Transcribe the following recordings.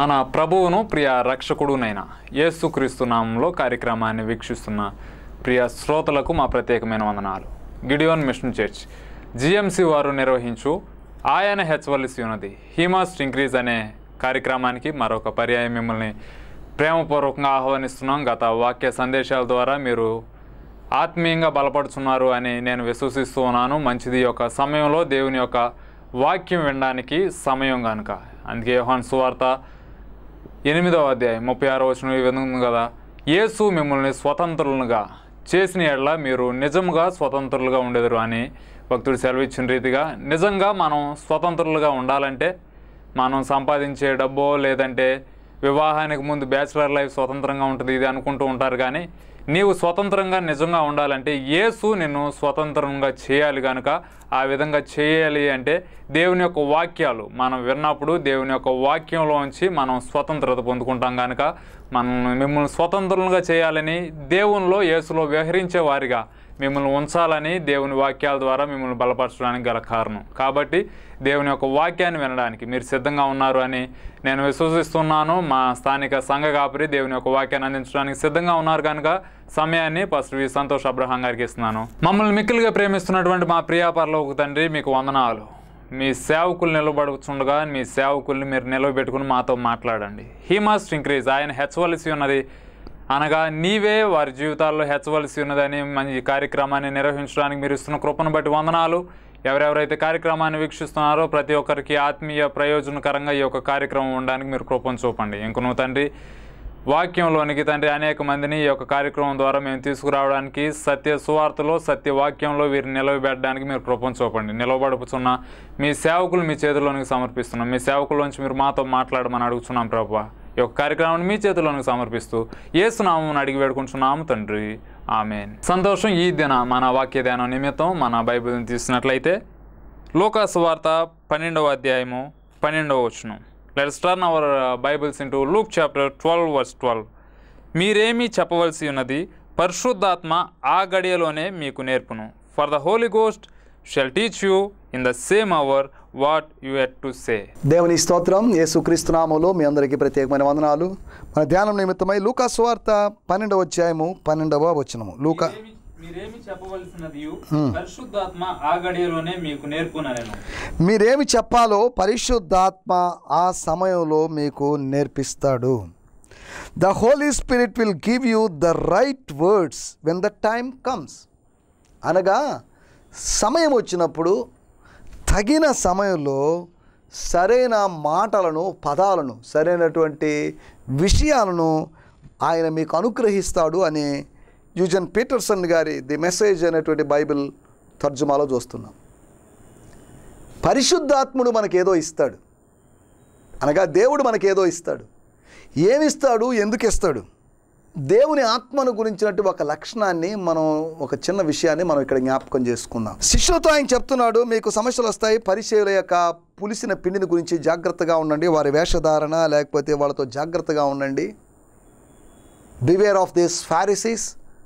మన ప్రభువును ప్రియ రక్షకుడునైన యేసుక్రీస్తు నామంలో కార్యక్రమాన్ని వీక్షిస్తున్న ప్రియ శ్రోతలకు మా ప్రత్యేకమైన వందనాలు గిడియోన్ మిషన్ చర్చ్ జిఎంసి వారు నిర్వహించు ఆయన హెచ్చవలసి ఉన్నది హీమాస్ట్ ఇంక్రీజ్ అనే కార్యక్రమానికి మరొక పర్యాయం మిమ్మల్ని ప్రేమపూర్వకంగా ఆహ్వానిస్తున్నాం గత వాక్య సందేశాల ద్వారా మీరు ఆత్మీయంగా బలపడుతున్నారు అని నేను విశ్వసిస్తూ ఉన్నాను మంచిది ఈ యొక్క సమయంలో దేవుని యొక్క వాక్యం వినడానికి సమయం కనుక అందుకే యోహాన్ సువార్త ఎనిమిదవ అధ్యాయం ముప్పై ఆరో వచ్చిన ఈ విధంగా ఉంది కదా యేసు మిమ్మల్ని స్వతంత్రులుగా చేసిన ఎడల మీరు నిజముగా స్వతంత్రులుగా ఉండేదరు అని భక్తుడు సెలవిచ్చిన రీతిగా నిజంగా మనం స్వతంత్రులుగా ఉండాలంటే మనం సంపాదించే డబ్బో లేదంటే వివాహానికి ముందు బ్యాచిలర్ లైఫ్ స్వతంత్రంగా ఉంటుంది ఇది అనుకుంటూ ఉంటారు కానీ నీవు స్వతంత్రంగా నిజంగా ఉండాలంటే యేసు నిన్ను స్వతంత్రంగా చేయాలి కనుక ఆ విధంగా చేయాలి అంటే దేవుని యొక్క వాక్యాలు మనం విన్నప్పుడు దేవుని యొక్క వాక్యంలోంచి మనం స్వతంత్రత పొందుకుంటాం కనుక మనం మిమ్మల్ని స్వతంత్రులుగా చేయాలని దేవునిలో యేసులో వ్యవహరించే వారిగా మిమ్మల్ని ఉంచాలని దేవుని వాక్యాల ద్వారా మిమ్మల్ని బలపరచడానికి గల కారణం కాబట్టి దేవుని యొక్క వాక్యాన్ని వినడానికి మీరు సిద్ధంగా ఉన్నారు అని నేను విశ్వసిస్తున్నాను మా స్థానిక సంఘ కాపరి దేవుని యొక్క వాక్యాన్ని అందించడానికి సిద్ధంగా ఉన్నారు కనుక సమయాన్ని ఫస్ట్ వి సంతోష్ అబ్రహాం గారికి ఇస్తున్నాను మమ్మల్ని మిక్కిలిగా ప్రేమిస్తున్నటువంటి మా ప్రియాపరలోకి తండ్రి మీకు వందనాలు మీ సేవకులు నిలబడుచుండగా మీ సేవకుల్ని మీరు నిలవబెట్టుకుని మాతో మాట్లాడండి హీ మస్ట్ ఇంక్రీజ్ ఆయన హెచ్చవలసి ఉన్నది అనగా నీవే వారి జీవితాల్లో హెచ్చవలసి ఉన్నదని మంచి కార్యక్రమాన్ని నిర్వహించడానికి మీరు ఇస్తున్న కృపను బట్టి వందనాలు ఎవరెవరైతే కార్యక్రమాన్ని వీక్షిస్తున్నారో ప్రతి ఒక్కరికి ఆత్మీయ ప్రయోజనకరంగా ఈ యొక్క కార్యక్రమం ఉండడానికి మీరు కృపను చూపండి ఇంకను తండ్రి వాక్యంలోనికి తండ్రి అనేక మందిని ఈ యొక్క కార్యక్రమం ద్వారా మేము తీసుకురావడానికి సత్య సువార్తలో సత్య వాక్యంలో వీరిని నిలవబెట్టడానికి మీరు కృపను చూపండి నిలవబడుపుచున్న మీ సేవకులు మీ చేతిలోనికి సమర్పిస్తున్నాం మీ సేవకుల్లోంచి మీరు మాతో మాట్లాడమని అడుగుతున్నాం ప్రభు ఈ యొక్క కార్యక్రమాన్ని మీ చేతిలోనికి సమర్పిస్తూ ఏసునామం అడిగి వేడుకుంటున్నాము తండ్రి ఆమెన్ సంతోషం ఈ దిన మన వాక్య ధ్యానం నిమిత్తం మన బైబిల్ని తీసినట్లయితే లోకాసు వార్త పన్నెండవ అధ్యాయము పన్నెండవ వచనం let's turn our Bibles into Luke chapter twelve verse twelve మీరేమీ చెప్పవలసి ఉన్నది పరిశుద్ధాత్మ ఆ గడియలోనే మీకు నేర్పును for the Holy Ghost shall teach you in the same hour what you ought to say దేవుని స్తోత్రం యేసుక్రీస్తు నామంలో మీ అందరికీ ప్రత్యేకమైన వందనాలు మన ధ్యానం నిమిత్తమై లూకా స్వార్త పన్నెండవ అధ్యాయము పన్నెండవ వచనము లూకా మీరేమి చెప్పవలసినది పరిశుద్ధాత్మ ఆ గడియలోనే మీకు నేర్పునను మీరేమి చెప్పాలో పరిశుద్ధాత్మ ఆ సమయంలో మీకు నేర్పిస్తాడు the Holy Spirit will give you the right words when the time comes అనగా సమయం వచ్చినప్పుడు తగిన సమయంలో సరైన మాటలను పదాలను సరైనటువంటి విషయాలను ఆయన మీకు అనుగ్రహిస్తాడు అని యూజన్ పీటర్సన్ గారి ది మెసేజ్ అనేటువంటి బైబిల్ తర్జుమాలో చూస్తున్నాం పరిశుద్ధాత్ముడు మనకేదో ఇస్తాడు అనగా దేవుడు మనకేదో ఇస్తాడు ఏమిస్తాడు ఎందుకు ఇస్తాడు దేవుని ఆత్మను గురించినట్టు ఒక లక్షణాన్ని మనం ఒక చిన్న విషయాన్ని మనం ఇక్కడ జ్ఞాపకం చేసుకుందాం శిష్యులతో ఆయన చెప్తున్నాడు మీకు సమస్యలు వస్తాయి పరిచయుల యొక్క పులిసిన పిండిని గురించి జాగ్రత్తగా ఉండండి వారి వేషధారణ లేకపోతే వాళ్ళతో జాగ్రత్తగా ఉండండి beware of this Pharisees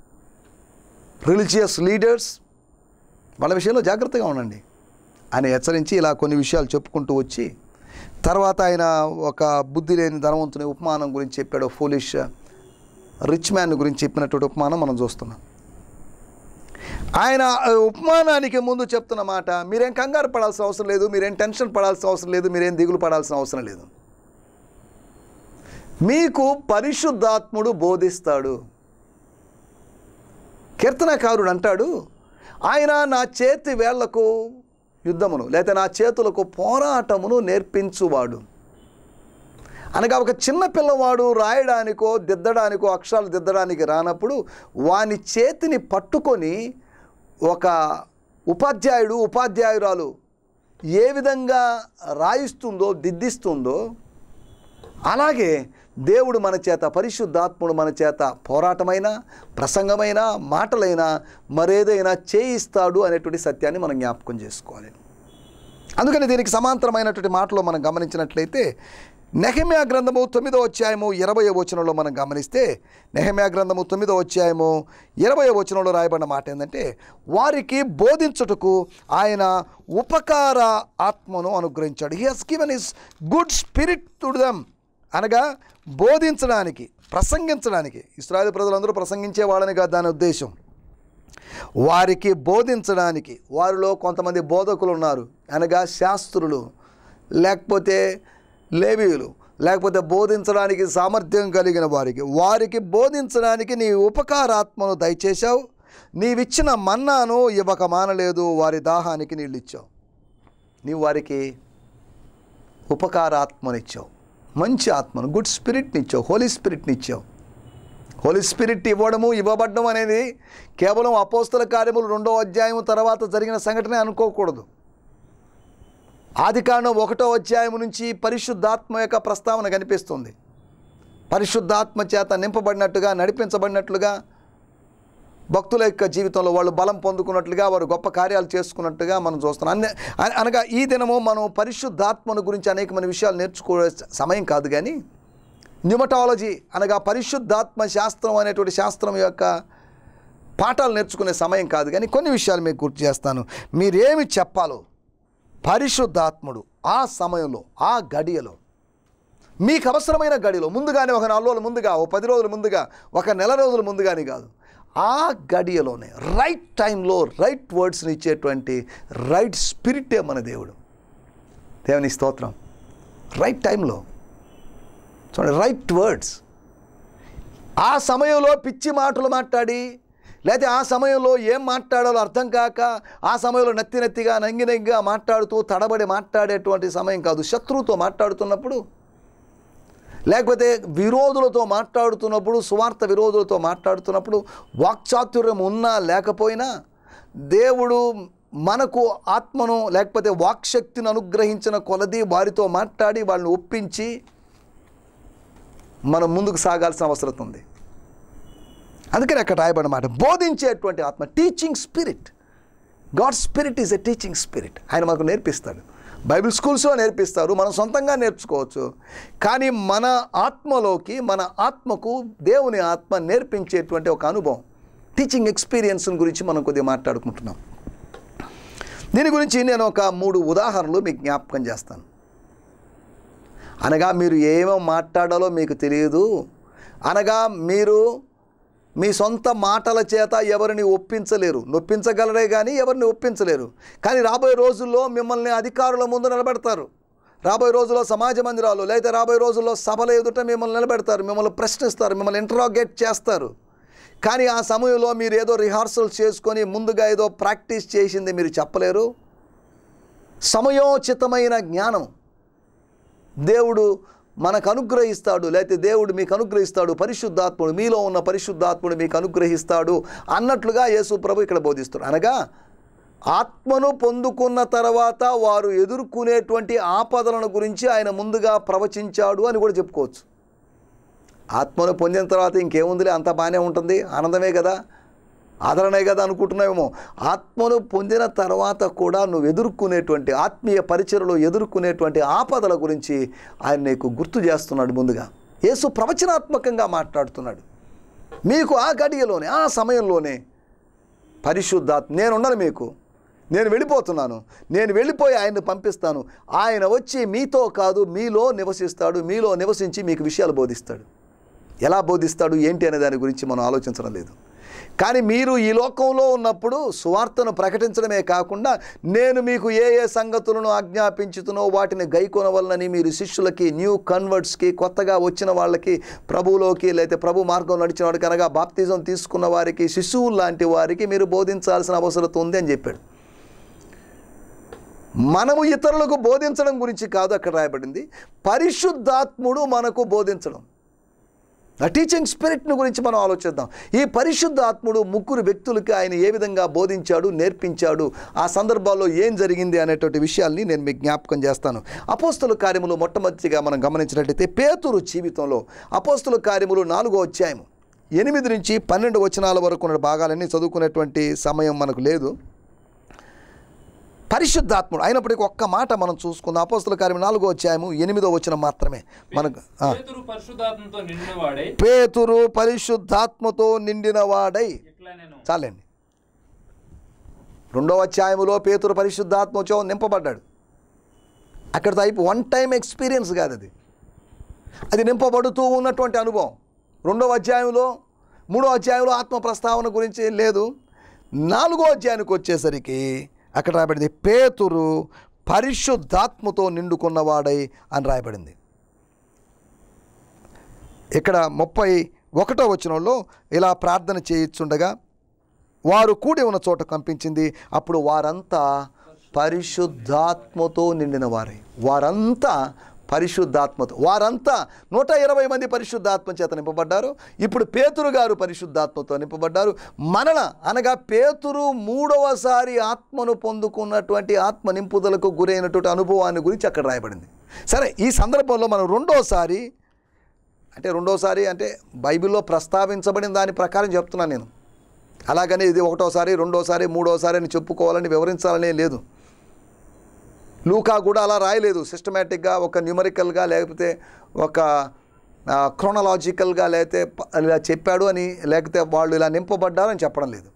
religious leaders వాళ్ళ విషయంలో జాగ్రత్తగా ఉండండి అని హెచ్చరించి ఇలా కొన్ని విషయాలు చెప్పుకుంటూ వచ్చి తర్వాత ఆయన ఒక బుద్ధి లేని ధనవంతుని ఉపమానం గురించి చెప్పాడు ఫోలిష్ రిచ్ మ్యాన్ గురించి చెప్పినటువంటి ఉపమానం మనం చూస్తున్నాం ఆయన ఆ ఉపమానానికి ముందు చెప్తున్న మాట మీరేం కంగారు పడాల్సిన అవసరం లేదు మీరేం టెన్షన్ పడాల్సిన అవసరం లేదు మీరేం దిగులు పడాల్సిన అవసరం లేదు మీకు పరిశుద్ధాత్ముడు బోధిస్తాడు కీర్తనకారుడు అంటాడు ఆయన నా చేతి వేళ్లకు యుద్ధమును లేదా నా చేతులకు పోరాటమును నేర్పించువాడు అనగా ఒక చిన్న పిల్లవాడు రాయడానికో దిద్దడానికో అక్షరాలు దిద్దడానికి రానప్పుడు వాని చేతిని పట్టుకొని ఒక ఉపాధ్యాయుడు ఉపాధ్యాయురాలు ఏ విధంగా రాయిస్తుందో దిద్దిస్తుందో అలాగే దేవుడు మన చేత పరిశుద్ధాత్ముడు మన చేత పోరాటమైన ప్రసంగమైన మాటలైన మరేదైనా చేయిస్తాడు అనేటువంటి సత్యాన్ని మనం జ్ఞాపకం చేసుకోవాలి అందుకని దీనికి సమాంతరమైనటువంటి మాటలో మనం గమనించినట్లయితే నెహమ్యా గ్రంథము తొమ్మిదో అధ్యాయము ఇరవై వచనంలో మనం గమనిస్తే నెహమ్యా గ్రంథము తొమ్మిదో అధ్యాయము ఇరవై వచనంలో రాయబడిన మాట ఏంటంటే వారికి బోధించుటకు ఆయన ఉపకార ఆత్మను అనుగ్రహించాడు he has given his good spirit to them అనగా బోధించడానికి ప్రసంగించడానికి ఇస్రాయేల్ ప్రజలందరూ ప్రసంగించే వాళ్ళని కాదు దాని ఉద్దేశం వారికి బోధించడానికి వారిలో కొంతమంది బోధకులు ఉన్నారు అనగా శాస్త్రులు లేకపోతే లేవీయులు లేకపోతే బోధించడానికి సామర్థ్యం కలిగిన వారికి వారికి బోధించడానికి నీ ఉపకారాత్మను దయచేశావు నీవిచ్చిన మన్నాను ఇవ్వక మానలేదు వారి దాహానికి నీళ్ళు ఇచ్చావు నీవు వారికి ఉపకారాత్మనిచ్చావు మంచి ఆత్మను గుడ్ స్పిరిట్ని ఇచ్చావు హోలీ స్పిరిట్ని ఇచ్చావు హోలీ స్పిరిట్ ఇవ్వడము ఇవ్వబడడం అనేది కేవలం అపోస్తల కార్యములు రెండో అధ్యాయం తర్వాత జరిగిన సంఘటనే అనుకోకూడదు ఆది కాండం ఒకటో అధ్యాయం నుంచి పరిశుద్ధాత్మ యొక్క ప్రస్తావన కనిపిస్తుంది పరిశుద్ధాత్మ చేత నింపబడినట్టుగా నడిపించబడినట్లుగా భక్తుల యొక్క జీవితంలో వాళ్ళు బలం పొందుకున్నట్లుగా వారు గొప్ప కార్యాలు చేసుకున్నట్టుగా మనం చూస్తున్నాం అన్ని అన- అనగా ఈ దినము మనం పరిశుద్ధాత్మను గురించి అనేకమైన విషయాలు నేర్చుకోవే సమయం కాదు కానీ న్యూమటాలజీ అనగా పరిశుద్ధాత్మ శాస్త్రం అనేటువంటి శాస్త్రం యొక్క పాఠాలు నేర్చుకునే సమయం కాదు కానీ కొన్ని విషయాలు మీకు గుర్తు చేస్తాను మీరేమి చెప్పాలో పరిశుద్ధాత్ముడు ఆ సమయంలో ఆ గడియలో మీకు అవసరమైన గడిలో ముందుగానే ఒక నాలుగు రోజుల ముందుగా ఓ పది రోజుల ముందుగా ఒక నెల రోజుల ముందుగానే కాదు ఆ గడియలోనే రైట్ టైంలో రైట్ వర్డ్స్ని ఇచ్చేటువంటి రైట్ స్పిరిటే మన దేవుడు దేవుని స్తోత్రం రైట్ టైంలో చూడండి రైట్ వర్డ్స్ ఆ సమయంలో పిచ్చి మాటలు మాట్లాడి లేకపోతే ఆ సమయంలో ఏం మాట్లాడాలో అర్థం కాక ఆ సమయంలో నత్తి నత్తిగా నంగి నంగిగా మాట్లాడుతూ తడబడి మాట్లాడేటువంటి సమయం కాదు శత్రువుతో మాట్లాడుతున్నప్పుడు లేకపోతే విరోధులతో మాట్లాడుతున్నప్పుడు సువార్త విరోధులతో మాట్లాడుతున్నప్పుడు వాక్చాతుర్యం ఉన్నా లేకపోయినా దేవుడు మనకు ఆత్మను లేకపోతే వాక్శక్తిని అనుగ్రహించిన కొలది వారితో మాట్లాడి వాళ్ళని ఒప్పించి మనం ముందుకు సాగాల్సిన అవసరం ఉంది అందుకని అక్కడ రాయబడిన మాట బోధించేటువంటి ఆత్మ teaching spirit God spirit is a teaching spirit ఆయన మనకు నేర్పిస్తాడు బైబిల్ స్కూల్స్లో నేర్పిస్తారు మనం సొంతంగా నేర్చుకోవచ్చు కానీ మన ఆత్మలోకి మన ఆత్మకు దేవుని ఆత్మ నేర్పించేటువంటి ఒక అనుభవం టీచింగ్ ఎక్స్పీరియన్స్ గురించి మనం కొద్దిగా మాట్లాడుకుంటున్నాం దీని గురించి నేను ఒక మూడు ఉదాహరణలు మీకు జ్ఞాపకం చేస్తాను అనగా మీరు ఏమో మాట్లాడాలో మీకు తెలియదు అనగా మీరు మీ సొంత మాటల చేత ఎవరిని ఒప్పించలేరు నొప్పించగలరే కానీ ఎవరిని ఒప్పించలేరు కానీ రాబోయే రోజుల్లో మిమ్మల్ని అధికారుల ముందు నిలబెడతారు రాబోయే రోజుల్లో సమాజ మందిరాలు లేదా రాబోయే రోజుల్లో సభల ఎదుట మిమ్మల్ని నిలబెడతారు మిమ్మల్ని ప్రశ్నిస్తారు మిమ్మల్ని ఇంటరాగేట్ చేస్తారు కానీ ఆ సమయంలో మీరు ఏదో రిహార్సల్ చేసుకొని ముందుగా ఏదో ప్రాక్టీస్ చేసింది మీరు చెప్పలేరు సమయోచితమైన జ్ఞానం దేవుడు మనకు అనుగ్రహిస్తాడు లేకపోతే దేవుడు మీకు అనుగ్రహిస్తాడు పరిశుద్ధాత్ముడు మీలో ఉన్న పరిశుద్ధాత్ముడు మీకు అనుగ్రహిస్తాడు అన్నట్లుగా యేసు ప్రభు ఇక్కడ బోధిస్తాడు అనగా ఆత్మను పొందుకున్న తర్వాత వారు ఎదుర్కొనేటువంటి ఆపదలను గురించి ఆయన ముందుగా ప్రవచించాడు అని కూడా చెప్పుకోవచ్చు ఆత్మను పొందిన తర్వాత ఇంకేముందిలే అంతా బాగానే ఉంటుంది ఆనందమే కదా ఆదరణే కదా అనుకుంటున్నావేమో ఆత్మను పొందిన తర్వాత కూడా నువ్వు ఎదుర్కొనేటువంటి ఆత్మీయ పరిచయలో ఎదుర్కొనేటువంటి ఆపదల గురించి ఆయన నీకు గుర్తు చేస్తున్నాడు ముందుగా యేసు ప్రవచనాత్మకంగా మాట్లాడుతున్నాడు మీకు ఆ గడియలోనే ఆ సమయంలోనే పరిశుద్ధాత్మ నేనున్నాను మీకు నేను వెళ్ళిపోతున్నాను నేను వెళ్ళిపోయి ఆయన్ని పంపిస్తాను ఆయన వచ్చి మీతో కాదు మీలో నివసిస్తాడు మీలో నివసించి మీకు విషయాలు బోధిస్తాడు ఎలా బోధిస్తాడు ఏంటి అనే దాని గురించి మనం ఆలోచించడం లేదు కానీ మీరు ఈ లోకంలో ఉన్నప్పుడు సువార్తను ప్రకటించడమే కాకుండా నేను మీకు ఏ ఏ సంగతులను ఆజ్ఞాపించుతునో వాటిని గైకొనవలనని మీరు శిష్యులకి న్యూ కన్వర్ట్స్కి కొత్తగా వచ్చిన వాళ్ళకి ప్రభువులోకి లేకపోతే ప్రభు మార్గం నడిచిన వాడికి అనగా బాప్తిజం తీసుకున్న వారికి శిశువులు లాంటి వారికి మీరు బోధించాల్సిన అవసరం ఉంది అని చెప్పాడు మనము ఇతరులకు బోధించడం గురించి కాదు అక్కడ రాయబడింది పరిశుద్ధాత్ముడు మనకు బోధించడం ఆ టీచింగ్ స్పిరిట్ను గురించి మనం ఆలోచిద్దాం ఈ పరిశుద్ధాత్ముడు ముగ్గురు వ్యక్తులకి ఆయన ఏ విధంగా బోధించాడు నేర్పించాడు ఆ సందర్భాల్లో ఏం జరిగింది అనేటువంటి విషయాల్ని నేను మీకు జ్ఞాపకం చేస్తాను అపోస్తుల కార్యములు మొట్టమొదటిగా మనం గమనించినట్లయితే పేతురు జీవితంలో అపోస్తుల కార్యములు నాలుగో అధ్యాయం ఎనిమిది నుంచి పన్నెండు వచనాల వరకు ఉన్న భాగాలన్నీ చదువుకునేటువంటి సమయం మనకు లేదు పరిశుద్ధాత్ముడు అయినప్పటికీ ఒక్క మాట మనం చూసుకుందాం అపోస్తుల కార్యం నాలుగో అధ్యాయము ఎనిమిదో వచనం మాత్రమే మనకు ఆ. పేతురు పరిశుద్ధాత్మతో నిండినవాడై పేతురు పరిశుద్ధాత్మతో నిండిన వాడై ఇట్లా నేను చాలండి రెండవ అధ్యాయములో పేతురు పరిశుద్ధాత్మచో నింపబడ్డాడు అక్కడితో అయిపో వన్ టైం ఎక్స్పీరియన్స్ కాదు అది అది నింపబడుతూ ఉన్నటువంటి అనుభవం రెండవ అధ్యాయంలో మూడో అధ్యాయంలో ఆత్మ ప్రస్తావన గురించి ఏం లేదు నాలుగో అధ్యాయానికి వచ్చేసరికి అక్కడ రాయబడింది పేతురు పరిశుద్ధాత్మతో నిండుకున్నవాడై అని రాయబడింది ఇక్కడ ముప్పై ఒకటో వచనంలో ఇలా ప్రార్థన చేయించుండగా వారు కూడి ఉన్న చోట కంపించింది అప్పుడు వారంతా పరిశుద్ధాత్మతో నిండిన వారే వారంతా పరిశుద్ధాత్మతో వారంతా నూట ఇరవై మంది పరిశుద్ధాత్మ చేత నింపబడ్డారు ఇప్పుడు పేతురు గారు పరిశుద్ధాత్మతో నింపబడ్డారు మరణ అనగా పేతురు మూడవసారి ఆత్మను పొందుకున్నటువంటి ఆత్మ నింపుదలకు గురైనటువంటి అనుభవాన్ని గురించి అక్కడ రాయబడింది సరే ఈ సందర్భంలో మనం రెండోసారి అంటే రెండోసారి అంటే బైబిల్లో ప్రస్తావించబడిన దాని ప్రకారం చెప్తున్నాను నేను అలాగని ఇది ఒకటోసారి రెండోసారి మూడోసారి అని చెప్పుకోవాలని వివరించాలనే లేదు లూకా కూడా అలా రాయలేదు సిస్టమేటిక్గా ఒక న్యూమరికల్గా లేకపోతే ఒక క్రోనలాజికల్గా లేకపోతే ప- ఇలా చెప్పాడు అని లేకపోతే వాళ్ళు ఇలా నింపబడ్డారని చెప్పడం లేదు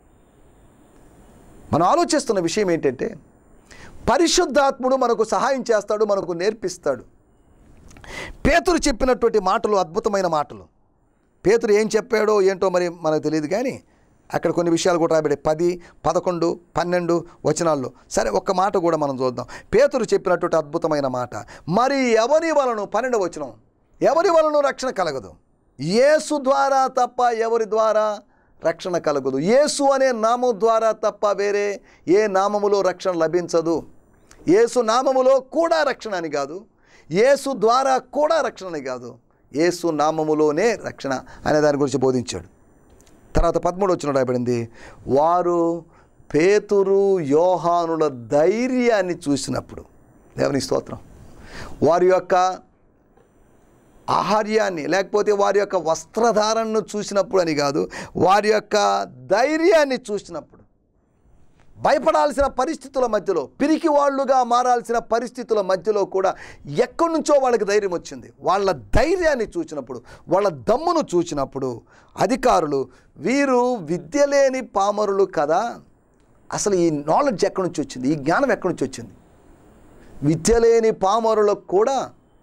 మనం ఆలోచిస్తున్న విషయం ఏంటంటే పరిశుద్ధాత్ముడు మనకు సహాయం చేస్తాడు మనకు నేర్పిస్తాడు పేతురు చెప్పినటువంటి మాటలు అద్భుతమైన మాటలు పేతురు ఏం చెప్పాడో ఏంటో మరి మనకు తెలియదు కానీ అక్కడ కొన్ని విషయాలు కూడా రాబడి పది పదకొండు పన్నెండు వచనాల్లో సరే ఒక్క మాట కూడా మనం చూద్దాం పేతురు చెప్పినటువంటి అద్భుతమైన మాట మరి ఎవరి వలన పన్నెండు వచనం ఎవరి వలన రక్షణ కలగదు యేసు ద్వారా తప్ప ఎవరి ద్వారా రక్షణ కలగదు యేసు అనే నామం ద్వారా తప్ప వేరే ఏ నామములో రక్షణ లభించదు యేసు నామములో కూడా రక్షణ అని కాదు యేసు ద్వారా కూడా రక్షణ అని కాదు యేసు నామములోనే రక్షణ అనే దాని గురించి బోధించాడు తర్వాత పదమూడు వచ్చిన రాయబడింది వారు పేతురు యోహానుల ధైర్యాన్ని చూసినప్పుడు దేవుని స్తోత్రం వారి యొక్క ఆహార్యాన్ని లేకపోతే వారి యొక్క వస్త్రధారణను చూసినప్పుడు అని కాదు వారి యొక్క ధైర్యాన్ని చూసినప్పుడు భయపడాల్సిన పరిస్థితుల మధ్యలో పిరికి వాళ్ళుగా మారాల్సిన పరిస్థితుల మధ్యలో కూడా ఎక్కడి నుంచో వాళ్ళకి ధైర్యం వచ్చింది వాళ్ళ ధైర్యాన్ని చూసినప్పుడు వాళ్ళ దమ్మును చూసినప్పుడు అధికారులు వీరు విద్య లేని పామరులు కదా అసలు ఈ నాలెడ్జ్ ఎక్కడి నుంచి వచ్చింది ఈ జ్ఞానం ఎక్కడి నుంచి వచ్చింది విద్య లేని పామరులకు కూడా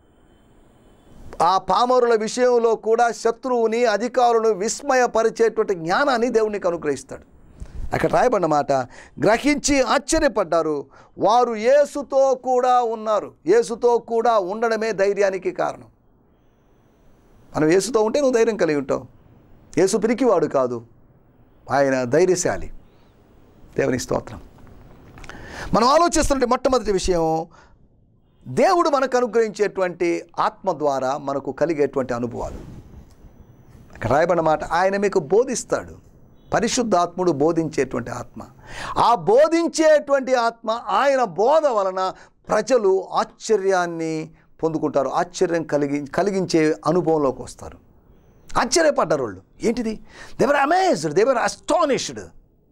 ఆ పామరుల విషయంలో కూడా శత్రువుని అధికారులను విస్మయపరిచేటువంటి జ్ఞానాన్ని దేవునికి అనుగ్రహిస్తాడు అక్కడ రాయబడిన మాట గ్రహించి ఆశ్చర్యపడ్డారు వారు యేసుతో కూడా ఉన్నారు యేసుతో కూడా ఉండడమే ధైర్యానికి కారణం మనం యేసుతో ఉంటే నువ్వు ధైర్యం కలిగి ఉంటావు యేసు పిరికివాడు కాదు ఆయన ధైర్యశాలి దేవునికి స్తోత్రం మనం ఆలోచిస్తున్న మొట్టమొదటి విషయం దేవుడు మనకు అనుగ్రహించేటువంటి ఆత్మ ద్వారా మనకు కలిగేటువంటి అనుభవాలు అక్కడ రాయబడిన మాట ఆయన మీకు బోధిస్తాడు పరిశుద్ధాత్ముడు బోధించేటువంటి ఆత్మ ఆ బోధించేటువంటి ఆత్మ ఆయన బోధ వలన ప్రజలు ఆశ్చర్యాన్ని పొందుకుంటారు ఆశ్చర్యం కలిగి కలిగించే అనుభవంలోకి వస్తారు ఆశ్చర్యపడ్డారు వాళ్ళు ఏంటిది దేవర్ అమేజ్డ్ దేవర్ అస్టానిష్డ్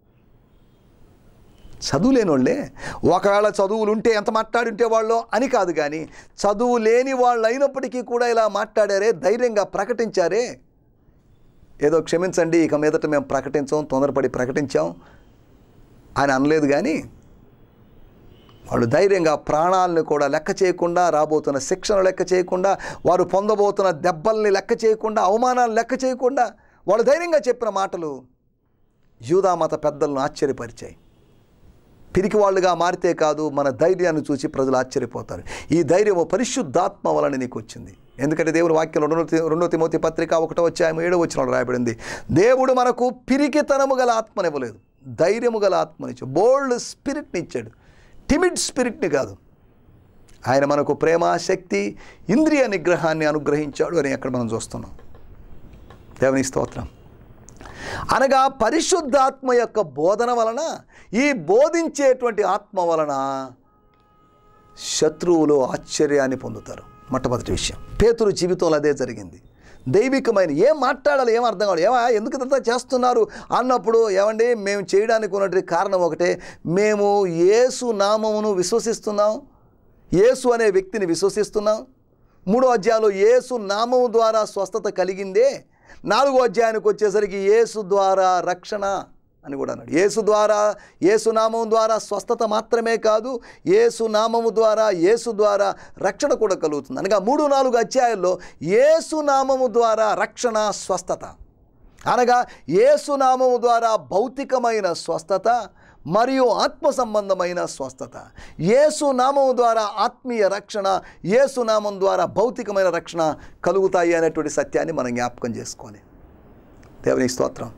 చదువు లేని వాళ్ళే ఒకవేళ చదువులు ఉంటే ఎంత మాట్లాడి ఉంటే వాళ్ళు అని కాదు కానీ చదువు లేని వాళ్ళు అయినప్పటికీ కూడా ఇలా మాట్లాడారే ధైర్యంగా ప్రకటించారే ఏదో క్షమించండి ఇక మీదట మేము ప్రకటించాం తొందరపడి ప్రకటించాం అని అనలేదు కానీ వాళ్ళు ధైర్యంగా ప్రాణాలను కూడా లెక్క చేయకుండా రాబోతున్న శిక్షణ లెక్క చేయకుండా వారు పొందబోతున్న దెబ్బల్ని లెక్క చేయకుండా అవమానాలను లెక్క చేయకుండా వాళ్ళు ధైర్యంగా చెప్పిన మాటలు యూదామత పెద్దలను ఆశ్చర్యపరిచాయి పిరికి వాళ్ళుగా మారితే కాదు మన ధైర్యాన్ని చూసి ప్రజలు ఆశ్చర్యపోతారు ఈ ధైర్యము పరిశుద్ధాత్మ వలన నీకు వచ్చింది ఎందుకంటే దేవుని వాక్యం రెండో తి- రెండో తిమోతి పత్రిక ఒకటో వచ్చాయి ఏడో వచ్చిన రాయబడింది దేవుడు మనకు పిరికితనము గల ఆత్మనివ్వలేదు ధైర్యము గల ఆత్మనిచ్చాడు బోల్డ్ స్పిరిట్ని ఇచ్చాడు టిమిడ్ స్పిరిట్ని కాదు ఆయన మనకు ప్రేమ శక్తి ఇంద్రియ నిగ్రహాన్ని అనుగ్రహించాడు అని అక్కడ మనం చూస్తున్నాం దేవుని స్తోత్రం అనగా పరిశుద్ధాత్మ యొక్క బోధన వలన ఈ బోధించేటువంటి ఆత్మ వలన శత్రువులు ఆశ్చర్యాన్ని పొందుతారు మొట్టమొదటి విషయం పేతురు జీవితంలో అదే జరిగింది దైవికమైన ఏం మాట్లాడాలి ఏం అర్థం కావాలి ఏమా ఎందుకు ఇదంతా చేస్తున్నారు అన్నప్పుడు ఏమండి మేము చేయడానికి ఉన్నటువంటి కారణం ఒకటే మేము యేసు నామమును విశ్వసిస్తున్నాం యేసు అనే వ్యక్తిని విశ్వసిస్తున్నాం మూడో అధ్యాయంలో యేసు నామము ద్వారా స్వస్థత కలిగిందే నాలుగో అధ్యాయానికి వచ్చేసరికి యేసు ద్వారా రక్షణ అని కూడా అన్నాడు యేసు ద్వారా యేసు నామం ద్వారా స్వస్థత మాత్రమే కాదు యేసు నామము ద్వారా యేసు ద్వారా రక్షణ కూడా కలుగుతుంది అనగా మూడు నాలుగు అధ్యాయాల్లో యేసు నామము ద్వారా రక్షణ స్వస్థత అనగా యేసు నామము ద్వారా భౌతికమైన స్వస్థత మరియు ఆత్మ సంబంధమైన స్వస్థత యేసు నామము ద్వారా ఆత్మీయ రక్షణ యేసు నామం ద్వారా భౌతికమైన రక్షణ కలుగుతాయి అనేటువంటి సత్యాన్ని మనం జ్ఞాపకం చేసుకోవాలి దేవుని స్తోత్రం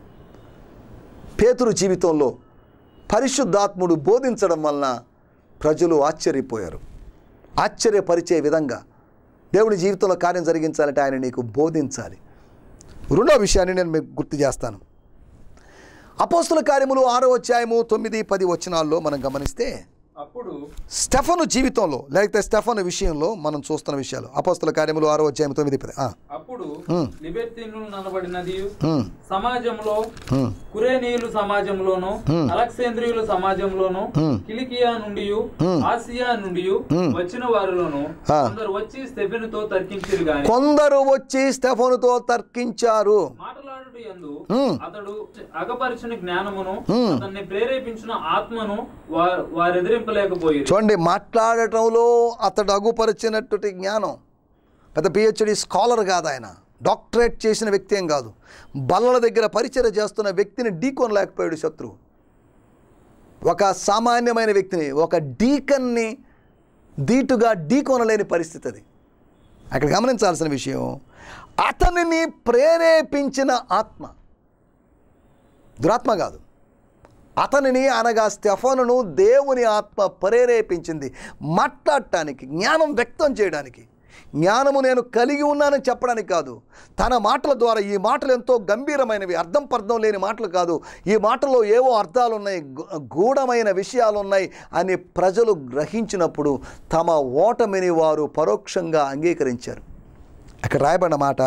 పేతురు జీవితంలో పరిశుద్ధాత్ముడు బోధించడం వలన ప్రజలు ఆశ్చర్యపోయారు ఆశ్చర్యపరిచే విధంగా దేవుని జీవితంలో కార్యం జరిగించాలంటే ఆయన నీకు బోధించాలి రెండో విషయాన్ని నేను మీకు గుర్తు చేస్తాను అపోస్తుల కార్యములు ఆరో అధ్యాయము తొమ్మిది పది వచనాల్లో మనం గమనిస్తే అప్పుడు స్టెఫను జీవితంలో లేకపోతే స్టెఫను విషయంలో మనం చూస్తున్న విషయాలు అపోస్తుల కార్యములు ఆరో అధ్యాయం తొమ్మిది పది ఆ, అప్పుడు హ్మ్. లిబెర్తీనులు ననబడినది హ్మ్, సమాజంలో హ్మ్, కురేనీయులు సమాజంలోను అలెక్సేంద్రియుల సమాజంలోను కిలికియా నుండి ఆసియా నుండి వచ్చిన వారిలోను ఆ. కొందరు వచ్చి స్టెఫెనుతో తర్కించిరు గాని కొందరు వచ్చి స్టెఫనుతో తర్కించారు మాటలాడుట యందు హ్మ్. అతడు అగపరిచిన జ్ఞానమును అతన్ని ప్రేరేపించిన ఆత్మను వా- వారెదిరింపలేకపోయి చూడండి మాట్లాడటంలో అతడు అగుపరిచినటువంటి జ్ఞానం పెద్ద పిహెచ్డి స్కాలర్ కాదు ఆయన డాక్టరేట్ చేసిన వ్యక్తి ఏం కాదు బల్లల దగ్గర పరిచయం చేస్తున్న వ్యక్తిని ఢీకొనలేకపోయాడు శత్రువు ఒక సామాన్యమైన వ్యక్తిని ఒక డీకన్ని ధీటుగా ఢీకొనలేని పరిస్థితి అది అక్కడ గమనించాల్సిన విషయం అతనిని ప్రేరేపించిన ఆత్మ దురాత్మ కాదు అతనిని అనగా స్టెఫనును దేవుని ఆత్మ ప్రేరేపించింది మాట్లాడటానికి జ్ఞానం వ్యక్తం చేయడానికి జ్ఞానము నేను కలిగి ఉన్నానని చెప్పడానికి కాదు తన మాటల ద్వారా ఈ మాటలు ఎంతో గంభీరమైనవి అర్థం పర్థం లేని మాటలు కాదు ఈ మాటలో ఏవో అర్థాలు ఉన్నాయి గు- గూఢమైన విషయాలు ఉన్నాయి అని ప్రజలు గ్రహించినప్పుడు తమ ఓటమిని వారు పరోక్షంగా అంగీకరించారు అక్కడ రాయబడిన మాట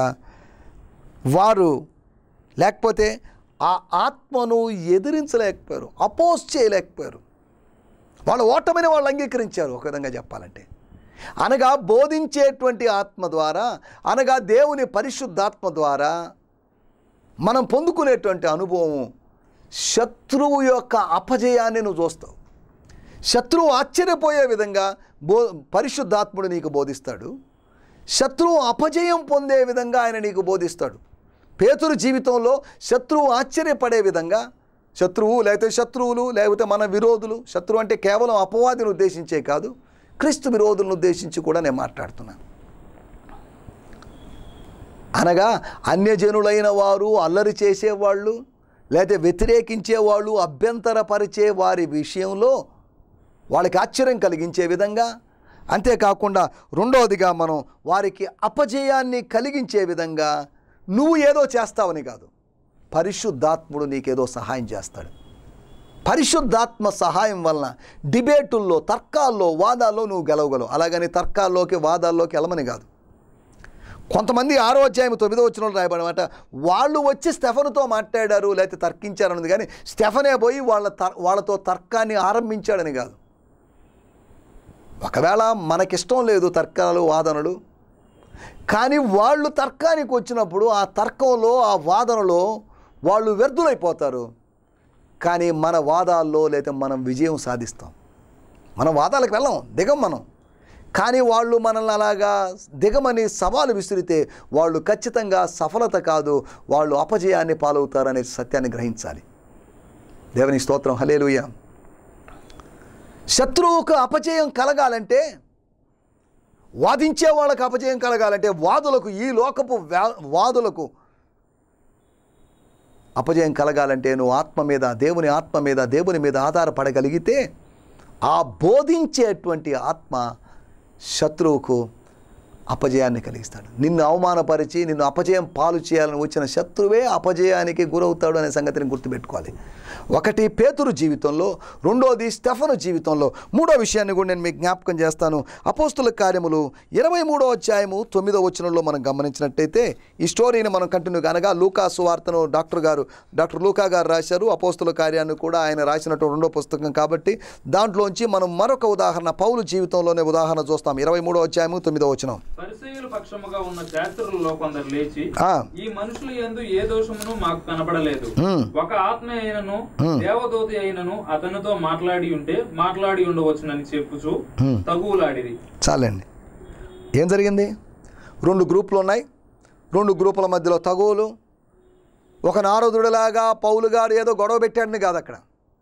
వారు లేకపోతే ఆ ఆత్మను ఎదిరించలేకపోయారు అపోజ్ చేయలేకపోయారు వాళ్ళ ఓటమిని వాళ్ళు అంగీకరించారు ఒక విధంగా చెప్పాలంటే అనగా బోధించేటువంటి ఆత్మ ద్వారా అనగా దేవుని పరిశుద్ధాత్మ ద్వారా మనం పొందుకునేటువంటి అనుభవం శత్రువు యొక్క అపజయాన్ని నువ్వు చూస్తావు శత్రువు ఆశ్చర్యపోయే విధంగా బో పరిశుద్ధాత్ముడు నీకు బోధిస్తాడు శత్రువు అపజయం పొందే విధంగా ఆయన నీకు బోధిస్తాడు పేతురు జీవితంలో శత్రువు ఆశ్చర్యపడే విధంగా శత్రువు లేకపోతే శత్రువులు లేకపోతే మన విరోధులు శత్రువు అంటే కేవలం అపవాదిని ఉద్దేశించే కాదు క్రీస్తు విరోధులను ఉద్దేశించి కూడా నేను మాట్లాడుతున్నాను అనగా అన్యజనులైన వారు అల్లరి చేసేవాళ్ళు లేకపోతే వ్యతిరేకించేవాళ్ళు అభ్యంతరపరిచే వారి విషయంలో వాళ్ళకి ఆశ్చర్యం కలిగించే విధంగా అంతేకాకుండా రెండవదిగా మనం వారికి అపజయాన్ని కలిగించే విధంగా నువ్వు ఏదో చేస్తావని కాదు పరిశుద్ధాత్ముడు నీకేదో సహాయం చేస్తాడు పరిశుద్ధాత్మ సహాయం వలన డిబేటుల్లో తర్కాల్లో వాదాల్లో నువ్వు గెలవగలవు అలాగని తర్కాల్లోకి వాదాల్లోకి వెళ్ళమని కాదు కొంతమంది ఆరో అధ్యాయం తొమ్మిదో వచ్చిన రాయబడమాట వాళ్ళు వచ్చి స్టెఫనుతో మాట్లాడారు లేకపోతే తర్కించారన్నది కానీ స్టెఫనే పోయి వాళ్ళ తర్ వాళ్ళతో తర్కాన్ని ఆరంభించాడని కాదు ఒకవేళ మనకిష్టం లేదు తర్కాలు వాదనలు కానీ వాళ్ళు తర్కానికి వచ్చినప్పుడు ఆ తర్కంలో ఆ వాదనలో వాళ్ళు వ్యర్థులైపోతారు కానీ మన వాదాల్లో లేదా మనం విజయం సాధిస్తాం మనం వాదాలకు వెళ్ళం దిగం మనం కానీ వాళ్ళు మనల్ని అలాగా దిగమని సవాలు విసిరితే వాళ్ళు ఖచ్చితంగా సఫలత కాదు వాళ్ళు అపజయాన్ని పాలవుతారనే సత్యాన్ని గ్రహించాలి దేవుని స్తోత్రం హలేలుయ శత్రువుకు అపజయం కలగాలంటే వాదించే వాళ్ళకు అపజయం కలగాలంటే వాదులకు ఈ లోకపు వ్యా- వాదులకు అపజయం కలగాలంటే నువ్వు ఆత్మ మీద దేవుని ఆత్మ మీద దేవుని మీద ఆధారపడగలిగితే ఆ బోధించేటువంటి ఆత్మ శత్రువుకు అపజయాన్ని కలిగిస్తాడు నిన్ను అవమానపరిచి నిన్ను అపజయం పాలు చేయాలని వచ్చిన శత్రువే అపజయానికి గురవుతాడు అనే సంగతిని గుర్తుపెట్టుకోవాలి ఒకటి పేతురు జీవితంలో రెండోది స్టెఫను జీవితంలో మూడో విషయాన్ని కూడా నేను మీకు జ్ఞాపకం చేస్తాను అపోస్తుల కార్యములు ఇరవై మూడో అధ్యాయము తొమ్మిదో వచనంలో మనం గమనించినట్టయితే ఈ స్టోరీని మనం కంటిన్యూ అనగా లూకా సువార్తను డాక్టర్ గారు డాక్టర్ లూకా గారు రాశారు అపోస్తుల కార్యాన్ని కూడా ఆయన రాసినట్టు రెండో పుస్తకం కాబట్టి దాంట్లోంచి మనం మరొక ఉదాహరణ పౌలు జీవితంలోనే ఉదాహరణ చూస్తాం ఇరవై మూడో అధ్యాయము తొమ్మిదో వచనం పరిశుద్ధ పరిచయుల పక్షముగా ఉన్న శాస్త్రులలో కొందరు లేచి ఆ, ఈ మనుషుల యందు ఏ దోషమును మాకు కనబడలేదు ఉమ్, ఒక ఆత్మ అయినను దేవదూత అయినను అతనితో మాట్లాడి ఉంటే మాట్లాడి ఉండవచ్చునని చెప్పుచు ఉమ్. తగువులాడిది చాలండి ఏం జరిగింది రెండు గ్రూపులు ఉన్నాయి రెండు గ్రూపుల మధ్యలో తగువులు ఒక నారదుడిలాగా పౌలు గారు ఏదో గొడవ పెట్టాడని కాదు అక్కడ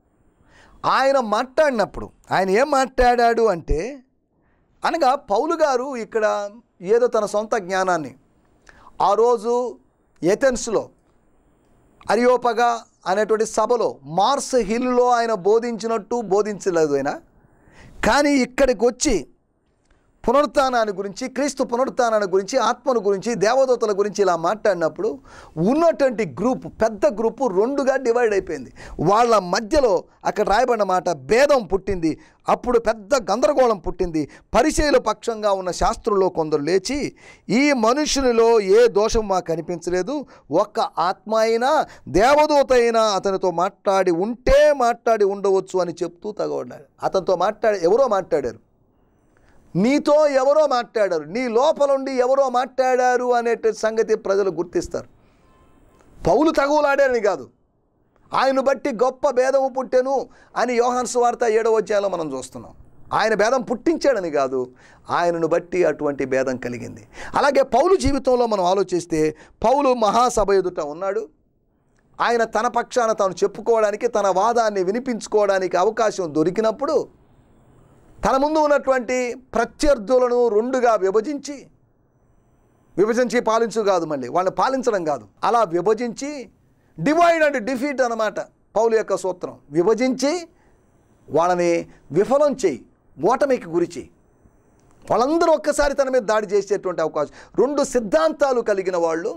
ఆయన మాట్లాడినప్పుడు ఆయన ఏం మాట్లాడాడు అంటే అనగా పౌలు గారు ఇక్కడ ఏదో తన సొంత జ్ఞానాన్ని ఆ రోజు ఎథెన్స్లో అరియోపగా అనేటువంటి సభలో మార్స్ హిల్లో ఆయన బోధించినట్టు బోధించలేదు ఆయన కానీ ఇక్కడికి వచ్చి పునరుత్థానాన్ని గురించి క్రీస్తు పునరుత్థానాన్ని గురించి ఆత్మను గురించి దేవదూతల గురించి ఇలా మాట్లాడినప్పుడు ఉన్నటువంటి గ్రూప్ పెద్ద గ్రూపు రెండుగా డివైడ్ అయిపోయింది వాళ్ళ మధ్యలో అక్కడ రాయబడిన మాట భేదం పుట్టింది అప్పుడు పెద్ద గందరగోళం పుట్టింది పరిచయుల పక్షంగా ఉన్న శాస్త్రుల్లో కొందరు లేచి ఈ మనుషునిలో ఏ దోషం మాకు కనిపించలేదు ఒక్క ఆత్మ అయినా దేవదూత అయినా అతనితో మాట్లాడి ఉంటే మాట్లాడి ఉండవచ్చు అని చెప్తూ తగబడ్డాడు అతనితో మాట్లాడి ఎవరో మాట్లాడారు నీతో ఎవరో మాట్లాడారు నీ లోపలుండి ఎవరో మాట్లాడారు అనే సంగతి ప్రజలు గుర్తిస్తారు పౌలు తగువులాడారని కాదు ఆయన బట్టి గొప్ప భేదము పుట్టెను అని యోహాన్ సువార్త ఏడవ అధ్యాయంలో మనం చూస్తున్నాం ఆయన భేదం పుట్టించాడని కాదు ఆయనను బట్టి అటువంటి భేదం కలిగింది అలాగే పౌలు జీవితంలో మనం ఆలోచిస్తే పౌలు మహాసభ ఎదుట ఉన్నాడు ఆయన తన పక్షాన తాను చెప్పుకోవడానికి తన వాదాన్ని వినిపించుకోవడానికి అవకాశం దొరికినప్పుడు తన ముందు ఉన్నటువంటి ప్రత్యర్థులను రెండుగా విభజించి విభజించి పాలించు కాదు మళ్ళీ వాళ్ళని పాలించడం కాదు అలా విభజించి డివైడ్ అండ్ డిఫీట్ అన్నమాట పౌలు యొక్క సూత్రం విభజించి వాళ్ళని విఫలం చేయి ఓటమికి గురి చేయి వాళ్ళందరూ ఒక్కసారి తన మీద దాడి చేసేటువంటి అవకాశం రెండు సిద్ధాంతాలు కలిగిన వాళ్ళు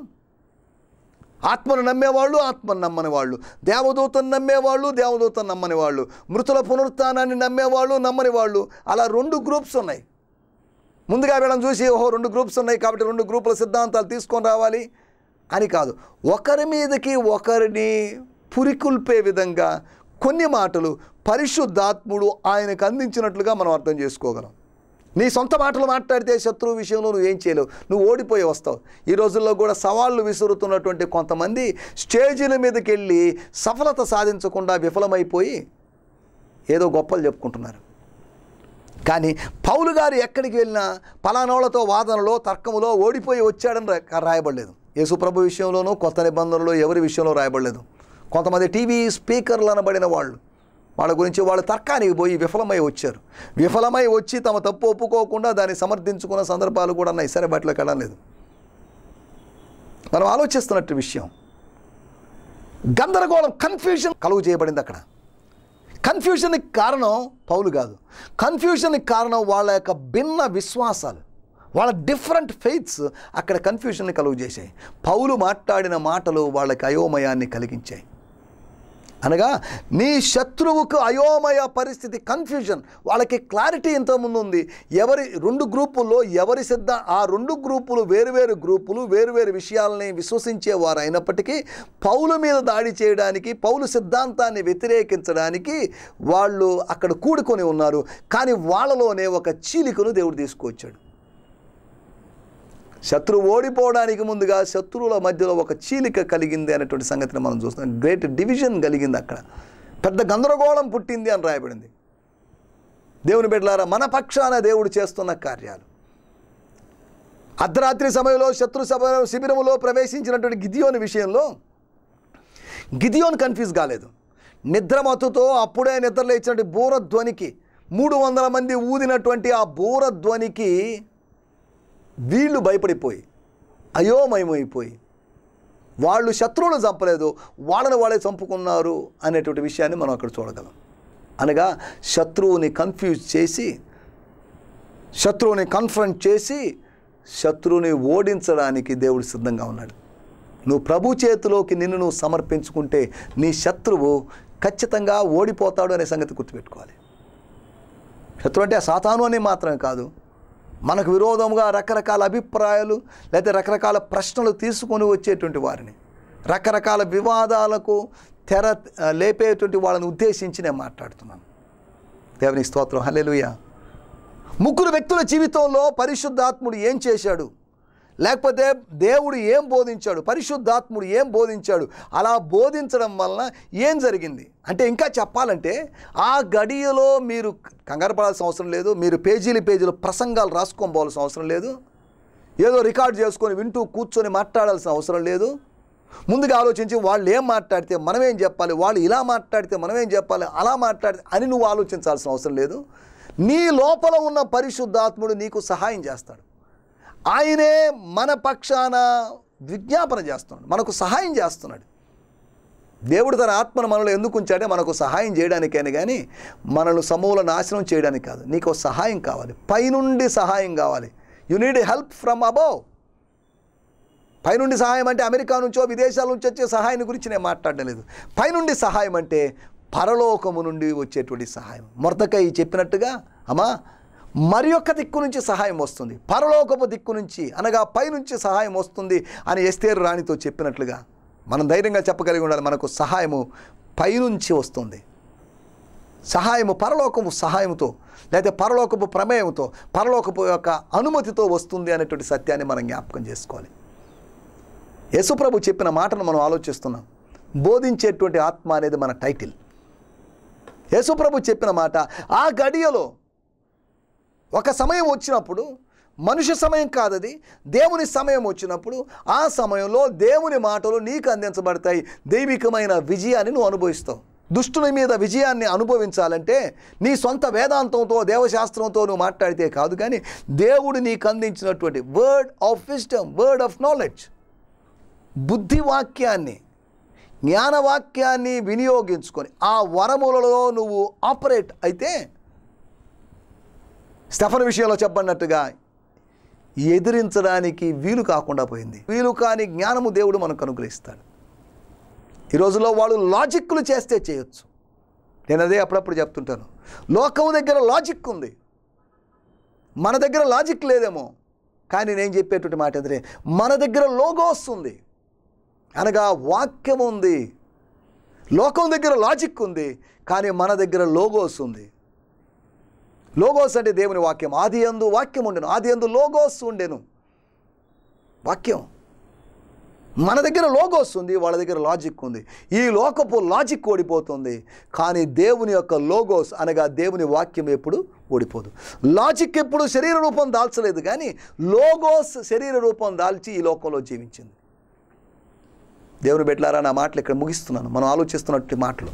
ఆత్మను నమ్మేవాళ్ళు ఆత్మను నమ్మని వాళ్ళు దేవదూతను నమ్మేవాళ్ళు దేవదూతను నమ్మని వాళ్ళు మృతుల పునరుత్థానాన్ని నమ్మేవాళ్ళు నమ్మని వాళ్ళు అలా రెండు గ్రూప్స్ ఉన్నాయి ముందుగా వీళ్ళని చూసి ఓహో రెండు గ్రూప్స్ ఉన్నాయి కాబట్టి రెండు గ్రూపుల సిద్ధాంతాలు తీసుకొని రావాలి అని కాదు ఒకరి మీదకి ఒకరిని పురికొల్పే విధంగా కొన్ని మాటలు పరిశుద్ధాత్ముడు ఆయనకు అందించినట్లుగా మనం అర్థం చేసుకోగలం నీ సొంత మాటలు మాట్లాడితే శత్రువు విషయంలో నువ్వు ఏం చేయలేవు నువ్వు ఓడిపోయి వస్తావు ఈ రోజుల్లో కూడా సవాళ్ళు విసురుతున్నటువంటి కొంతమంది స్టేజీల మీదకి వెళ్ళి సఫలత సాధించకుండా విఫలమైపోయి ఏదో గొప్పలు చెప్పుకుంటున్నారు కానీ పౌలు గారు ఎక్కడికి వెళ్ళినా పలానోళ్లతో వాదనలో తర్కములో ఓడిపోయి వచ్చాడని రా- రాయబడలేదు యేసుప్రభు విషయంలోనూ కొత్త నిబంధనలో ఎవరి విషయంలో రాయబడలేదు కొంతమంది టీవీ స్పీకర్లు అనబడిన వాళ్ళు వాళ్ళ గురించి వాళ్ళు తర్కానికి పోయి విఫలమై వచ్చారు విఫలమై వచ్చి తమ తప్పు ఒప్పుకోకుండా దాన్ని సమర్థించుకున్న సందర్భాలు కూడా ఉన్నాయి సరే బట్లోకి వెళ్ళడం లేదు మనం ఆలోచిస్తున్నట్టు విషయం గందరగోళం కన్ఫ్యూజన్ కలుగు చేయబడింది అక్కడ కన్ఫ్యూజన్కి కారణం పౌలు కాదు కన్ఫ్యూజన్కి కారణం వాళ్ళ యొక్క భిన్న విశ్వాసాలు వాళ్ళ డిఫరెంట్ ఫెయిత్స్ అక్కడ కన్ఫ్యూజన్ని కలుగు చేశాయి పౌలు మాట్లాడిన మాటలు వాళ్ళకి అయోమయాన్ని కలిగించాయి అనగా నీ శత్రువుకు అయోమయ పరిస్థితి కన్ఫ్యూజన్ వాళ్ళకి క్లారిటీ ఇంతకుముందు ఉంది ఎవరి రెండు గ్రూపుల్లో ఎవరి సిద్ధ ఆ రెండు గ్రూపులు వేరువేరు గ్రూపులు వేరువేరు విషయాలని విశ్వసించేవారు అయినప్పటికీ పౌలు మీద దాడి చేయడానికి పౌలు సిద్ధాంతాన్ని వ్యతిరేకించడానికి వాళ్ళు అక్కడ కూడుకొని ఉన్నారు కానీ వాళ్ళలోనే ఒక చీలికను దేవుడు తీసుకువచ్చాడు శత్రువు ఓడిపోవడానికి ముందుగా శత్రువుల మధ్యలో ఒక చీలిక కలిగింది అనేటువంటి సంగతిని మనం చూస్తాం గ్రేట్ డివిజన్ కలిగింది అక్కడ పెద్ద గందరగోళం పుట్టింది అని రాయబడింది దేవుని బిడ్డలారా మన పక్షాన దేవుడు చేస్తున్న కార్యాలు అర్ధరాత్రి సమయంలో శత్రు సభ శిబిరములో ప్రవేశించినటువంటి గిదియోని విషయంలో గిదియోన్ కన్ఫ్యూజ్ కాలేదు నిద్రమత్తుతో అప్పుడే నిద్రలో ఇచ్చినటువంటి బూరధ్వనికి మూడు వందల మంది ఊదినటువంటి ఆ బూరధ్వనికి వీళ్ళు భయపడిపోయి అయోమయమైపోయి వాళ్ళు శత్రువులు చంపలేదు వాళ్ళని వాళ్ళే చంపుకున్నారు అనేటువంటి విషయాన్ని మనం అక్కడ చూడగలం అనగా శత్రువుని కన్ఫ్యూజ్ చేసి శత్రువుని కన్ఫ్రంట్ చేసి శత్రువుని ఓడించడానికి దేవుడు సిద్ధంగా ఉన్నాడు నువ్వు ప్రభు చేతిలోకి నిన్ను నువ్వు సమర్పించుకుంటే నీ శత్రువు ఖచ్చితంగా ఓడిపోతాడు అనే సంగతి గుర్తుపెట్టుకోవాలి శత్రువు అంటే ఆ సాతాను అని మాత్రమే కాదు మనకు విరోధముగా రకరకాల అభిప్రాయాలు లేదా రకరకాల ప్రశ్నలు తీసుకొని వచ్చేటువంటి వారిని రకరకాల వివాదాలకు తెర ఆ, లేపేటువంటి వాళ్ళని ఉద్దేశించి నేను మాట్లాడుతున్నాను దేవునికి స్తోత్రం హల్లెలూయా ముగ్గురు వ్యక్తుల జీవితంలో పరిశుద్ధాత్ముడు ఏం చేశాడు లేకపోతే దేవుడు ఏం బోధించాడు పరిశుద్ధాత్ముడు ఏం బోధించాడు అలా బోధించడం వలన ఏం జరిగింది అంటే ఇంకా చెప్పాలంటే ఆ గడియలో మీరు కంగారు పడాల్సిన అవసరం లేదు మీరు పేజీలు పేజీలు ప్రసంగాలు రాసుకొని పోవాల్సిన అవసరం లేదు ఏదో రికార్డ్ చేసుకొని వింటూ కూర్చొని మాట్లాడాల్సిన అవసరం లేదు ముందుగా ఆలోచించి వాళ్ళు ఏం మాట్లాడితే మనం ఏం చెప్పాలి వాళ్ళు ఇలా మాట్లాడితే మనం ఏం చెప్పాలి అలా మాట్లాడితే అని నువ్వు ఆలోచించాల్సిన అవసరం లేదు నీ లోపల ఉన్న పరిశుద్ధాత్ముడు నీకు సహాయం చేస్తాడు ఆయనే మన పక్షాన విజ్ఞాపన చేస్తున్నాడు మనకు సహాయం చేస్తున్నాడు దేవుడు తన ఆత్మను మనలో ఎందుకు ఉంచాడే మనకు సహాయం చేయడానికైనా కానీ మనల్ని సమూల నాశనం చేయడానికి కాదు నీకు ఒక సహాయం కావాలి పైనుండి సహాయం కావాలి you need help from above పైనుండి సహాయం అంటే అమెరికా నుంచో విదేశాల నుంచి వచ్చే సహాయం గురించి నేను మాట్లాడడం లేదు పైనుండి సహాయం అంటే పరలోకము నుండి వచ్చేటువంటి సహాయం మొరతకై చెప్పినట్టుగా అమ్మా మరి యొక్క దిక్కు నుంచి సహాయం వస్తుంది పరలోకపు దిక్కు నుంచి అనగా పైనుంచి సహాయం వస్తుంది అని ఎస్తేరు రాణితో చెప్పినట్లుగా మనం ధైర్యంగా చెప్పగలిగి ఉండాలి మనకు సహాయము పైనుంచి వస్తుంది సహాయము పరలోకము సహాయంతో లేదా పరలోకపు ప్రమేయంతో పరలోకపు యొక్క అనుమతితో వస్తుంది అనేటువంటి సత్యాన్ని మనం జ్ఞాపకం చేసుకోవాలి యేసుప్రభు చెప్పిన మాటను మనం ఆలోచిస్తున్నాం బోధించేటువంటి ఆత్మ అనేది మన టైటిల్ యేసుప్రభు చెప్పిన మాట ఆ గడియలో ఒక సమయం వచ్చినప్పుడు మనుష్య సమయం కాదది దేవుని సమయం వచ్చినప్పుడు ఆ సమయంలో దేవుని మాటలు నీకు అందించబడతాయి దైవికమైన విజయాన్ని నువ్వు అనుభవిస్తావు దుష్టుని మీద విజయాన్ని అనుభవించాలంటే నీ సొంత వేదాంతంతో దేవశాస్త్రంతో నువ్వు మాట్లాడితే కాదు కానీ దేవుడు నీకు అందించినటువంటి word of wisdom word of knowledge బుద్ధివాక్యాన్ని జ్ఞానవాక్యాన్ని వినియోగించుకొని ఆ వరములలో నువ్వు ఆపరేట్ అయితే స్టెఫన్ విషయంలో చెప్పన్నట్టుగా ఎదిరించడానికి వీలు కాకుండా పోయింది వీలు కాని జ్ఞానము దేవుడు మనకు అనుగ్రహిస్తాడు ఈ రోజుల్లో వాళ్ళు లాజిక్లు చేస్తే చేయొచ్చు నేను అదే అప్పుడప్పుడు చెప్తుంటాను లోకం దగ్గర లాజిక్ ఉంది మన దగ్గర లాజిక్ లేదేమో కానీ నేను చెప్పేటువంటి మాట ఎదురే మన దగ్గర లోగోస్ ఉంది అనగా వాక్యం ఉంది లోకం దగ్గర లాజిక్ ఉంది కానీ మన దగ్గర లోగోస్ ఉంది లోగోస్ అంటే దేవుని వాక్యం ఆది అందు వాక్యం ఉండెను ఆది అందు లోగోస్ ఉండెను వాక్యం మన దగ్గర లోగోస్ ఉంది వాళ్ళ దగ్గర లాజిక్ ఉంది ఈ లోకపు లాజిక్ ఓడిపోతుంది కానీ దేవుని యొక్క లోగోస్ అనగా దేవుని వాక్యం ఎప్పుడు ఓడిపోదు లాజిక్ ఎప్పుడు శరీర రూపం దాల్చలేదు కానీ లోగోస్ శరీర రూపం దాల్చి ఈ లోకంలో జీవించింది దేవుని బిడ్డలారా నా మాటలు ఇక్కడ ముగిస్తున్నాను మనం ఆలోచిస్తున్నటువంటి మాటలు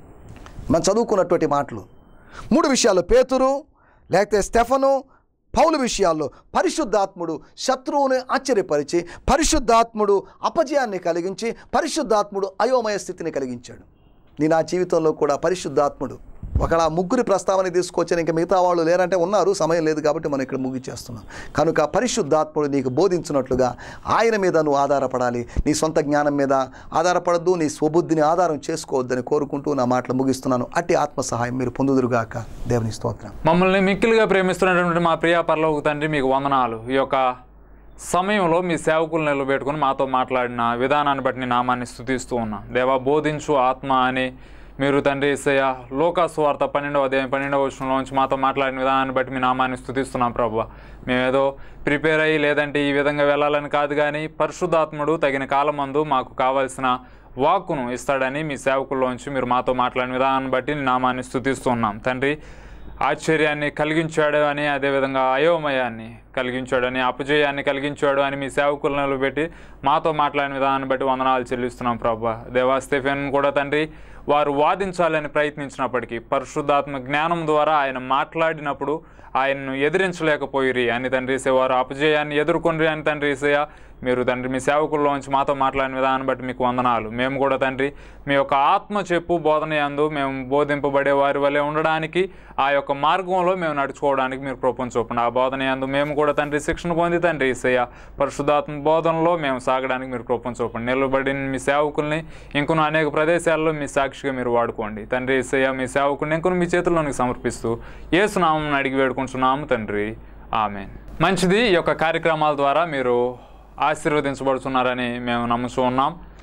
మనం చదువుకున్నటువంటి మాటలు మూడు విషయాలు పేతురు లేకపోతే స్టెఫను పౌలు విషయాల్లో పరిశుద్ధాత్ముడు శత్రువుని ఆశ్చర్యపరిచి పరిశుద్ధాత్ముడు అపజయాన్ని కలిగించి పరిశుద్ధాత్ముడు అయోమయ స్థితిని కలిగించాడు నీ నా జీవితంలో కూడా పరిశుద్ధాత్ముడు ఒకలా ముగ్గురి ప్రస్తావన తీసుకొచ్చాను ఇంకా మిగతా వాళ్ళు లేరంటే ఉన్నారు సమయం లేదు కాబట్టి మనం ఇక్కడ ముగిచ్చేస్తున్నాం కనుక పరిశుద్ధాత్ముడు నీకు బోధించినట్లుగా ఆయన మీద నువ్వు ఆధారపడాలి నీ సొంత జ్ఞానం మీద ఆధారపడద్దు నీ స్వబుద్ధిని ఆధారం చేసుకోవద్దని కోరుకుంటూ నా మాటలు ముగిస్తున్నాను అట్టి ఆత్మ సహాయం మీరు పొందుదురుగాక దేవుని స్తోత్రం మమ్మల్ని మిక్కిలిగా ప్రేమిస్తున్నటువంటి మా ప్రియ పరలోక తండ్రి మీకు వందనాలు ఈ యొక్క సమయంలో మీ సేవకులు నిలబెట్టుకుని మాతో మాట్లాడిన విధానాన్ని బట్టి నీ నామాన్ని స్థుతిస్తూ ఉన్నాం దేవా బోధించు ఆత్మ అని మీరు తండ్రి ఇసయ్య లోకాసు వార్త పన్నెండవ అధ్యాయం పన్నెండవ వచనంలో నుంచి మాతో మాట్లాడిన విధానాన్ని బట్టి మీ నామాన్ని స్థుతిస్తున్నాం ప్రభు మేమేదో ప్రిపేర్ అయ్యి లేదంటే ఈ విధంగా వెళ్ళాలని కాదు కానీ పరిశుద్ధాత్ముడు తగిన కాలమందు మాకు కావాల్సిన వాక్కును ఇస్తాడని మీ సేవకుల్లోంచి మీరు మాతో మాట్లాడిన విధానాన్ని బట్టి నీ నామాన్ని స్థుతిస్తున్నాం తండ్రి ఆశ్చర్యాన్ని కలిగించాడు అని అదేవిధంగా అయోమయాన్ని కలిగించాడని అపజయాన్ని కలిగించాడు అని మీ సేవకులను పెట్టి మాతో మాట్లాడిన విధానాన్ని బట్టి వందనాలు చెల్లిస్తున్నాం ప్రభా దేవా స్టెఫెన్ కూడా తండ్రి వారు వాదించాలని ప్రయత్నించినప్పటికీ పరిశుద్ధాత్మ జ్ఞానం ద్వారా ఆయన మాట్లాడినప్పుడు ఆయన్ను ఎదిరించలేకపోయిరి అని తండ్రి ఇసే వారు అపజయాన్ని ఎదుర్కొండ్రి అని తండ్రి ఇసయ మీరు తండ్రి మీ సేవకుల్లోంచి మాతో మాట్లాడిన విధానం బట్టి మీకు వందనాలు మేము కూడా తండ్రి మీ యొక్క ఆత్మ చెప్పు బోధన యందు మేము బోధింపబడే వారి వల్లే ఉండడానికి ఆ యొక్క మార్గంలో మేము నడుచుకోవడానికి మీరు కృపం చూపండి ఆ బోధన యందు మేము కూడా తండ్రి శిక్షణ పొంది తండ్రి ఇసయ్య పరిశుద్ధాత్మ బోధనలో మేము సాగడానికి మీరు కృపం చూపండి నిలబడిన మీ సేవకుల్ని ఇంకొన అనేక ప్రదేశాల్లో మీ సాక్షిగా మీరు వాడుకోండి తండ్రి ఇసయ్య మీ సేవకుల్ని ఇంకొన మీ చేతుల్లోనికి సమర్పిస్తూ ఏసునామం అడిగి వేడుకుంటున్నాము తండ్రి ఆమె మంచిది ఈ యొక్క కార్యక్రమాల ద్వారా మీరు ఆశీర్వదించబడుతున్నారని మేము నమ్ముతూ ఉన్నాం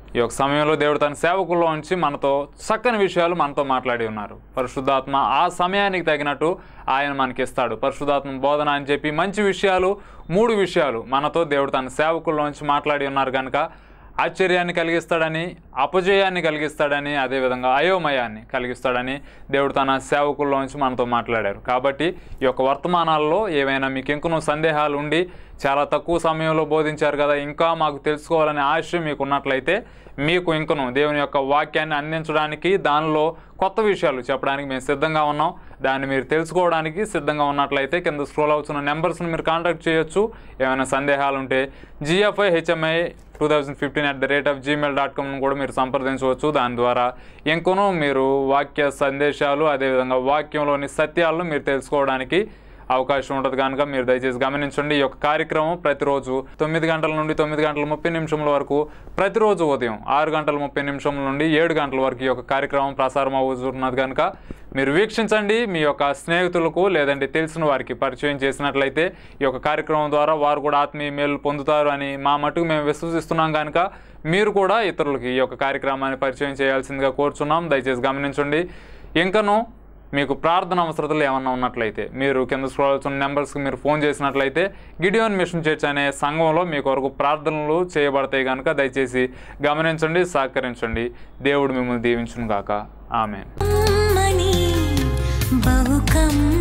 ఈ యొక్క సమయంలో దేవుడు తన సేవకుల్లో ఉంచి మనతో చక్కని విషయాలు మనతో మాట్లాడి ఉన్నారు పరిశుద్ధాత్మ ఆ సమయానికి తగినట్టు ఆయన మనకి ఇస్తాడు పరిశుద్ధాత్మ బోధన అని చెప్పి మంచి విషయాలు మూడు విషయాలు మనతో దేవుడు తన సేవకుల్లో ఉంచి మాట్లాడి ఉన్నారు కనుక ఆశ్చర్యాన్ని కలిగిస్తాడని అపజయాన్ని కలిగిస్తాడని అదేవిధంగా అయోమయాన్ని కలిగిస్తాడని దేవుడు తన సేవకుల్లోంచి మనతో మాట్లాడారు కాబట్టి ఈ యొక్క వర్తమానాల్లో ఏవైనా మీకు ఇంకనూ సందేహాలు ఉండి చాలా తక్కువ సమయంలో బోధించారు కదా ఇంకా మాకు తెలుసుకోవాలనే ఆశ మీకు ఉన్నట్లయితే మీకు ఇంకను దేవుని యొక్క వాక్యాన్ని అందించడానికి దానిలో కొత్త విషయాలు చెప్పడానికి మేము సిద్ధంగా ఉన్నాం దాన్ని మీరు తెలుసుకోవడానికి సిద్ధంగా ఉన్నట్లయితే కింద స్క్రోల్ అవుతున్న నెంబర్స్ని మీరు కాంటాక్ట్ చేయొచ్చు ఏమైనా సందేహాలు ఉంటే G F I H M I two thousand fifteen at the rate of Gmail dot కామ్ను కూడా మీరు సంప్రదించవచ్చు దాని ద్వారా ఇంకొనూ మీరు వాక్య సందేశాలు అదేవిధంగా వాక్యంలోని సత్యాలను మీరు తెలుసుకోవడానికి అవకాశం ఉంటుంది కనుక మీరు దయచేసి గమనించండి ఈ యొక్క కార్యక్రమం ప్రతిరోజు తొమ్మిది గంటల నుండి తొమ్మిది గంటల ముప్పై నిమిషముల వరకు ప్రతిరోజు ఉదయం ఆరు గంటల ముప్పై నిమిషముల నుండి ఏడు గంటల వరకు ఈ యొక్క కార్యక్రమం ప్రసారం అవుతున్నది కనుక మీరు వీక్షించండి మీ యొక్క స్నేహితులకు లేదంటే తెలిసిన వారికి పరిచయం చేసినట్లయితే ఈ యొక్క కార్యక్రమం ద్వారా వారు కూడా ఆత్మీయ మేలు పొందుతారు అని మా మటుకు మేము విశ్వసిస్తున్నాం కనుక మీరు కూడా ఇతరులకి ఈ యొక్క కార్యక్రమాన్ని పరిచయం చేయాల్సిందిగా కోరుచున్నాం దయచేసి గమనించండి ఇంకనూ మీకు ప్రార్థన అవసరతలు ఏమన్నా ఉన్నట్లయితే మీరు కింద స్క్రోల్ అవుతున్న నెంబర్స్కి మీరు ఫోన్ చేసినట్లయితే గిడియోన్ మిషన్ చర్చ్ అనే సంఘంలో మీ కొరకు ప్రార్థనలు చేయబడతాయి కనుక దయచేసి గమనించండి సహకరించండి దేవుడు మిమ్మల్ని దీవించును గాక ఆమె కమ్మని బహు కమ్మని